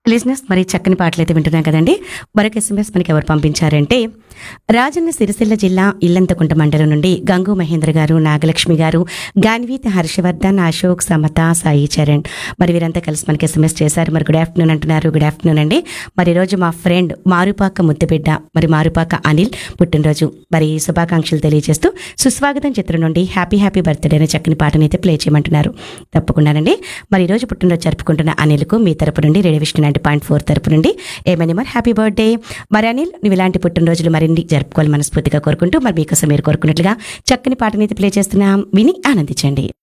లిజినెస్ మరి చక్కని పాటలు అయితే వింటున్నాం కదండి మరొక ఎస్ఎంఎస్ మనకి ఎవరు పంపించారంటే రాజన్న సిరిసిల్ల జిల్లా ఇల్లంతకుంట మండలం నుండి గంగు మహేంద్ర గారు నాగలక్ష్మి గారు గాన్వీత్ హర్షవర్ధన్ అశోక్ సమత సాయి చరణ్ మరి వీరంతా కలిసి మనకి ఎస్ఎంఎస్ చేశారు మరి గుడ్ ఆఫ్టర్నూన్ అంటున్నారు గుడ్ ఆఫ్టర్నూన్ అండి మరి ఈరోజు మా ఫ్రెండ్ మారుపాక ముద్దుబిడ్డ మరి మారుపాక అనిల్ పుట్టినరోజు మరి శుభాకాంక్షలు తెలియజేస్తూ సుస్వాగతం చిత్రం నుండి హ్యాపీ హ్యాపీ బర్త్డే అనే చక్కని పాటని అయితే ప్లే చేయమంటున్నారు తప్పకుండానండి మరి ఈరోజు పుట్టినరోజు జరుపుకుంటున్న అనిల్కు మీ తరపు నుండి radio Vishnu ninety point four తరపు నుండి ఏమని మరి హ్యాపీ బర్త్డే మరి అనిల్ నువ్వు ఇలాంటి పుట్టినరోజులు మరిన్ని జరుపుకోవాలి మనస్ఫూర్తిగా కోరుకుంటూ మరి మీకోసం మీరు కోరుకున్నట్లుగా చక్కని పాటని అయితే ప్లే చేస్తున్నాం విని ఆనందించండి